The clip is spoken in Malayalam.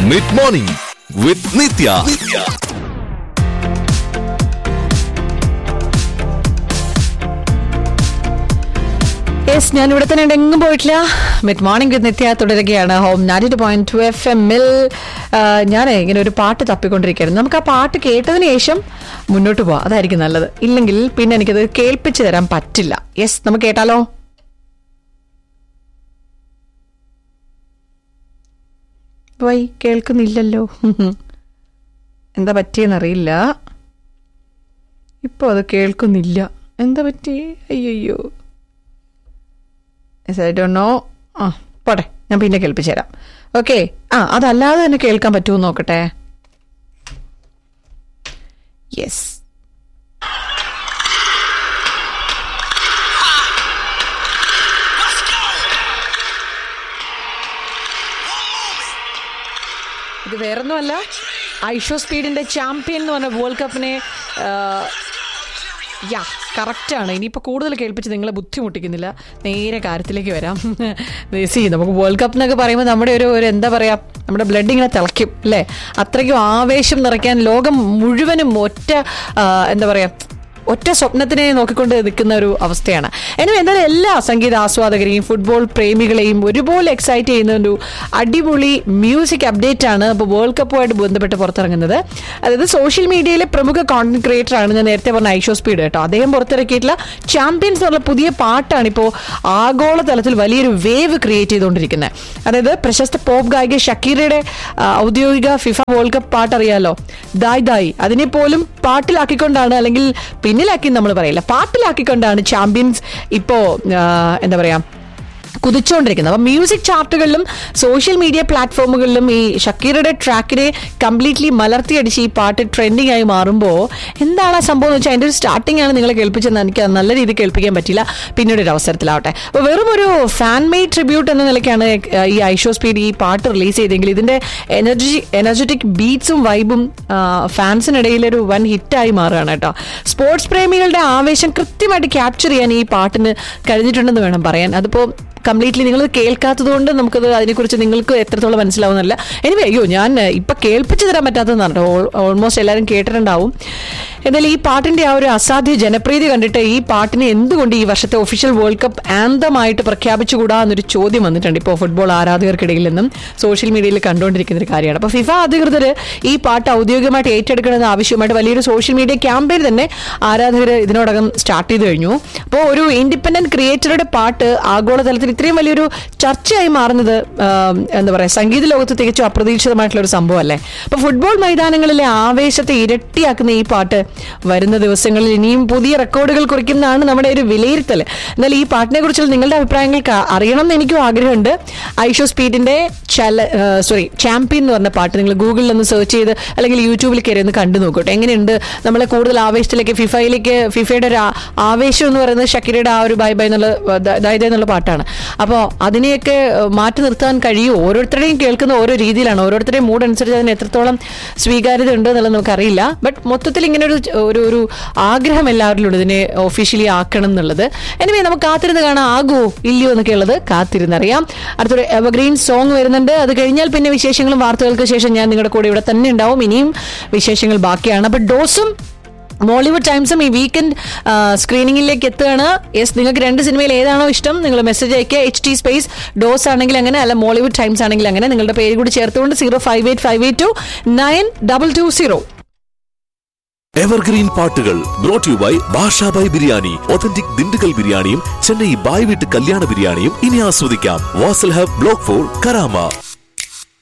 mid morning with Nitya yes ഞാൻ ഇവിടെ തന്നെ ഉണ്ട്, എങ്ങും പോയിട്ടില്ല മിഡ് മോർണിംഗ് വിത്ത് നിത്യ തുടരുകയാണ് home ninety two point two F എമ്മിൽ ഞാൻ ഇങ്ങനെ ഒരു പാട്ട് തപ്പിക്കൊണ്ടിരിക്കുകയായിരുന്നു നമുക്ക് ആ പാട്ട് കേട്ടതിന് ശേഷം മുന്നോട്ട് പോവാം അതായിരിക്കും നല്ലത് ഇല്ലെങ്കിൽ പിന്നെ എനിക്കത് കേൾപ്പിച്ചു തരാൻ പറ്റില്ല യെസ് നമുക്ക് കേട്ടാലോ വൈ കേൾക്കുന്നില്ലല്ലോ എന്താ പറ്റിയെന്നറിയില്ല ഇപ്പോൾ അത് കേൾക്കുന്നില്ല എന്താ പറ്റി അയ്യോ ഐ ഡോണ്ട് നോ ആ പോട്ടെ ഞാൻ പിന്നെ കേൾപ്പിച്ചു തരാം ഓക്കെ ആ അതല്ലാതെ തന്നെ കേൾക്കാൻ പറ്റുമോ എന്ന് നോക്കട്ടെ യെസ് ഇത് വേറൊന്നുമല്ല ഐഷോ സ്പീഡിന്റെ ചാമ്പ്യൻ എന്ന് പറഞ്ഞ വേൾഡ് കപ്പിനെ യാ കറക്റ്റാണ് ഇനിയിപ്പോൾ കൂടുതൽ കേൾപ്പിച്ച് നിങ്ങളെ ബുദ്ധിമുട്ടിക്കുന്നില്ല നേരെ കാര്യത്തിലേക്ക് വരാം സി നമുക്ക് വേൾഡ് കപ്പ് എന്നൊക്കെ പറയുമ്പോൾ നമ്മുടെ ഒരു ഒരു എന്താ പറയുക നമ്മുടെ ബ്ലഡ് ഇങ്ങനെ തിളയ്ക്കും അല്ലേ അത്രയ്ക്കും ആവേശം നിറയ്ക്കാൻ ലോകം മുഴുവനും ഒറ്റ ആ, എന്താ പറയുക ഒറ്റ സ്വപ്നത്തിനെ നോക്കിക്കൊണ്ട് നിൽക്കുന്ന ഒരു അവസ്ഥയാണ് എന്നും എന്തായാലും എല്ലാ സംഗീത ആസ്വാദകരെയും ഫുട്ബോൾ പ്രേമികളെയും ഒരുപോലെ എക്സൈറ്റ് ചെയ്യുന്ന ഒരു അടിപൊളി മ്യൂസിക് അപ്ഡേറ്റ് ആണ് ഇപ്പോൾ വേൾഡ് കപ്പുമായിട്ട് ബന്ധപ്പെട്ട് പുറത്തിറങ്ങുന്നത് അതായത് സോഷ്യൽ മീഡിയയിലെ പ്രമുഖ കോണ്ടന്റ് ക്രിയേറ്റർ ആണ് ഞാൻ നേരത്തെ പറഞ്ഞ ഐഷോ സ്പീഡ് കേട്ടോ അദ്ദേഹം പുറത്തിറക്കിയിട്ടുള്ള ചാമ്പ്യൻസ് എന്നുള്ള പുതിയ പാട്ടാണ് ഇപ്പോൾ ആഗോളതലത്തിൽ വലിയൊരു വേവ് ക്രിയേറ്റ് ചെയ്തുകൊണ്ടിരിക്കുന്നത് അതായത് പ്രശസ്ത പോപ്പ് ഗായിക ഷക്കീറയുടെ ആ, ഔദ്യോഗിക ഫിഫ വേൾഡ് കപ്പ് പാട്ട് അറിയാലോ ദായ് ദായ് അതിനെ പോലും പാട്ടിലാക്കിക്കൊണ്ടാണ് അല്ലെങ്കിൽ പിന്നിലാക്കി നമ്മൾ പറയില്ല പാട്ടിലാക്കിക്കൊണ്ടാണ് ചാമ്പ്യൻസ് ഇപ്പോ ആ, എന്താ പറയാ കുതിച്ചുകൊണ്ടിരിക്കുന്നത് അപ്പം മ്യൂസിക് ചാർട്ടുകളിലും സോഷ്യൽ മീഡിയ പ്ലാറ്റ്ഫോമുകളിലും ഈ ഷക്കീറയുടെ ട്രാക്കിനെ കംപ്ലീറ്റ്ലി മലർത്തിയടിച്ച് ഈ പാട്ട് ട്രെൻഡിങ് ആയി മാറുമ്പോൾ എന്താണ് ആ സംഭവം എന്ന് വെച്ചാൽ അതിൻ്റെ ഒരു സ്റ്റാർട്ടിംഗ് ആണ് നിങ്ങളെ കേൾപ്പിച്ചെന്ന് എനിക്ക് അത് നല്ല രീതിയിൽ കേൾപ്പിക്കാൻ പറ്റില്ല പിന്നീട് ഒരു അവസരത്തിലാവട്ടെ അപ്പോൾ വെറും ഒരു ഫാൻ മെയ്ഡ് ട്രിബ്യൂട്ട് എന്ന നിലയ്ക്കാണ് ഈ ഐഷോ സ്പീഡ് ഈ പാട്ട് റിലീസ് ചെയ്തെങ്കിൽ ഇതിന്റെ എനർജി എനർജറ്റിക് ബീറ്റ്സും വൈബും ഫാൻസിനിടയിൽ ഒരു വൻ ഹിറ്റായി മാറുകയാണ് കേട്ടോ സ്പോർട്സ് പ്രേമികളുടെ ആവേശം കൃത്യമായിട്ട് ക്യാപ്ചർ ചെയ്യാൻ ഈ പാട്ടിന് കഴിഞ്ഞിട്ടുണ്ടെന്ന് വേണം പറയാൻ അതിപ്പോൾ കംപ്ലീറ്റ്ലി നിങ്ങൾ കേൾക്കാത്തത് കൊണ്ട് നമുക്കത് അതിനെക്കുറിച്ച് നിങ്ങൾക്ക് എത്രത്തോളം മനസ്സിലാവുന്നില്ല എനിവേ അയ്യോ ഞാൻ ഏഹ്, ഇപ്പൊ കേൾപ്പിച്ചു തരാൻ പറ്റാത്തതെന്നാണ് ഓൾമോസ്റ്റ് എല്ലാവരും കേട്ടിട്ടുണ്ടാവും എന്നാൽ ഈ പാട്ടിന്റെ ആ ഒരു അസാധ്യ ജനപ്രീതി കണ്ടിട്ട് ഈ പാട്ടിനെ എന്തുകൊണ്ട് ഈ വർഷത്തെ ഒഫീഷ്യൽ വേൾഡ് കപ്പ് ആന്തമായിട്ട് പ്രഖ്യാപിച്ചുകൂടാ എന്നൊരു ചോദ്യം വന്നിട്ടുണ്ട് ഇപ്പോൾ ഫുട്ബോൾ ആരാധകർക്കിടയിൽ നിന്നും സോഷ്യൽ മീഡിയയിൽ കണ്ടുകൊണ്ടിരിക്കുന്ന ഒരു കാര്യമാണ് അപ്പോൾ ഫിഫ അധികൃതർ ഈ പാട്ട് ഔദ്യോഗികമായിട്ട് ഏറ്റെടുക്കണമെന്ന് ആവശ്യമായിട്ട് വലിയൊരു സോഷ്യൽ മീഡിയ ക്യാമ്പയിൻ തന്നെ ആരാധകർ ഇതിനോടകം സ്റ്റാർട്ട് ചെയ്ത് കഴിഞ്ഞു അപ്പോൾ ഒരു ഇൻഡിപെൻഡന്റ് ക്രിയേറ്ററുടെ പാട്ട് ആഗോളതലത്തിൽ ഇത്രയും വലിയൊരു ചർച്ചയായി മാറുന്നത് ആ, എന്താ പറയുക സംഗീത ലോകത്ത് തികച്ചും അപ്രതീക്ഷിതമായിട്ടുള്ള ഒരു സംഭവം അല്ലേ അപ്പോൾ ഫുട്ബോൾ മൈതാനങ്ങളിലെ ആവേശത്തെ ഇരട്ടിയാക്കുന്ന ഈ പാട്ട് വരുന്ന ദിവസങ്ങളിൽ ഇനിയും പുതിയ റെക്കോർഡുകൾ കുറിക്കുന്നതാണ് നമ്മുടെ ഒരു വിലയിരുത്തൽ എന്നാൽ ഈ പാട്ടിനെ കുറിച്ചുള്ള നിങ്ങളുടെ അഭിപ്രായങ്ങൾ ക- അറിയണം എന്ന് എനിക്കും ആഗ്രഹമുണ്ട് ഐഷോ സ്പീഡിന്റെ ചല സോറി ചാമ്പ്യൻ എന്ന് പറഞ്ഞ പാട്ട് നിങ്ങൾ ഗൂഗിളിൽ ഒന്ന് സെർച്ച് ചെയ്ത് അല്ലെങ്കിൽ യൂട്യൂബിൽ കയറി ഒന്ന് കണ്ടു നോക്കട്ടെ എങ്ങനെയുണ്ട് നമ്മളെ കൂടുതൽ ആവേശത്തിലേക്ക് ഫിഫയിലേക്ക് ഫിഫയുടെ ഒരു ആ- ആവേശം എന്ന് പറയുന്നത് ഷക്കീരയുടെ ആ ഒരു ബൈ ബൈ എന്നുള്ള ദ- ദായ് ദായ് എന്നുള്ള പാട്ടാണ് അപ്പോൾ അതിനെയൊക്കെ ഏഹ്, മാറ്റി നിർത്താൻ കഴിയുമോ ഓരോരുത്തരുടെയും കേൾക്കുന്ന ഓരോ രീതിയിലാണ് ഓരോരുത്തരുടെയും മൂഡ് അനുസരിച്ച് അതിന് എത്രത്തോളം സ്വീകാര്യത ഉണ്ട് എന്നുള്ളത് നമുക്കറിയില്ല ബട്ട് മൊത്തത്തിൽ ഇങ്ങനെ ഒരു ഒരു ഒരു ആഗ്രഹം എല്ലാവരിലും ഉണ്ട് ഇതിനെ ഒഫീഷ്യലി ആക്കണം എന്നുള്ളത് എനിവേ നമുക്ക് കാത്തിരുന്ന് കാണാം ആകുമോ ഇല്ലയോ എന്നൊക്കെ ഉള്ളത് കാത്തിരുന്നറിയാം അടുത്തൊരു എവർഗ്രീൻ സോങ് വരുന്നുണ്ട് അത് കഴിഞ്ഞാൽ പിന്നെ വിശേഷങ്ങളും വാർത്തകൾക്ക് ശേഷം ഞാൻ നിങ്ങളുടെ കൂടെ ഇവിടെ തന്നെ ഉണ്ടാവും ഇനിയും വിശേഷങ്ങൾ ബാക്കിയാണ് അപ്പൊ ഡോസും മോളിവുഡ് ടൈംസും ഈ വീക്കെൻഡ് സ്ക്രീനിങ്ങിലേക്ക് എത്തുകയാണ് യെസ് നിങ്ങൾക്ക് രണ്ട് സിനിമയിൽ ഏതാണോ ഇഷ്ടം നിങ്ങൾ മെസ്സേജ് അയക്കുക എച്ച് ടി സ്പേസ് ഡോസ് ആണെങ്കിൽ അങ്ങനെ അല്ല മോളിവുഡ് ടൈംസ് ആണെങ്കിൽ അങ്ങനെ നിങ്ങളുടെ പേര് കൂടി ചേർത്തുകൊണ്ട് zero five eight five eight two nine double two zero evergreen പാട്ടുകൾ brought you by Basha Bhai biriyani authentic Dindigul ബിരിയാണിയും ചെന്നൈ ബായ് വീട്ട് കല്യാണ ബിരിയാണിയും ഇനി ആസ്വദിക്കാം Vasal hub block four Karama